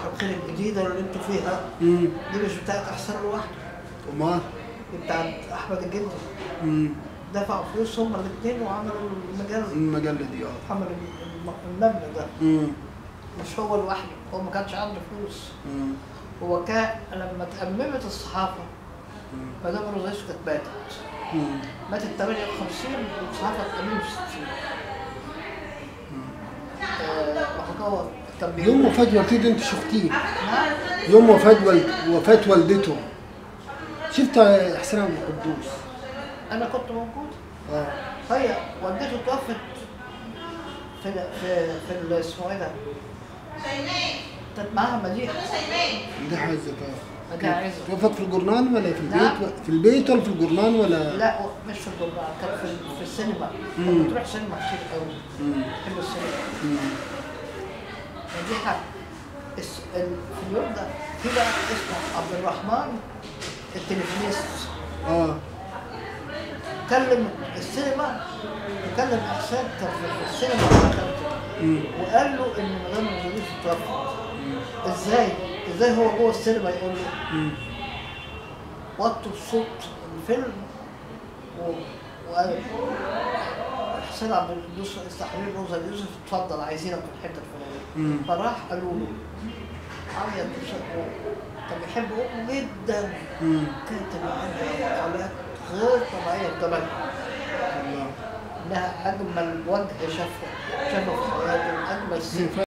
بحر الخير الجديده اللي انتوا فيها امم دي مش بتاعت احسن لوحده امال دي بتاعت احمد الجندي امم دفعوا فلوس هما الاثنين وعملوا المجله المجله دي اه عمل الم- المبنى ده امم مش هو لوحده هو ما كانش عنده فلوس امم هو كان لما تأممت الصحافة مم. مدام رزاش كانت ماتت امم ماتت 58 والصحافة اتأممت 60 آه، وحكاوة كان يوم بيقول وفاة والدته انت شفتيه نعم يوم وفاة والد وفاة والدته شفت حسين عبد القدوس أنا كنت موجود اه هي والدته توفت في في في ال- اسمه ايه ده؟ كانت معاها مديحة دي حاجة اه مديحة عزة توفت في الجرنان ولا في البيت نعم. في البيت ولا في الجرنان ولا لا مش في الجمعة كانت في, في السينما مم. كانت بتروح سينما كتير قوي مم. بحب السينما مم. مديحة الس- ال- في اليوم ده في بقى اسمه عبد الرحمن التلفزيونيست اه كلم السينما وكلم احسان كان في السينما وأنا كنت مم. وقال له ان مدام الجديد اتوفت ازاي ازاي هو جوه السينما يقول له مم. وطوا صوت الفيلم و... وقال حسين عبد القدوس رئيس تحرير روزا يوسف اتفضل عايزينك في الحته الفلانيه مم. فراح قالوا له عيط بشكل كان بيحب امه جدا مم. كانت معاها حالات غير طبيعيه بطبعا الله انها اجمل وجه شافه شافه في حياته اجمل ست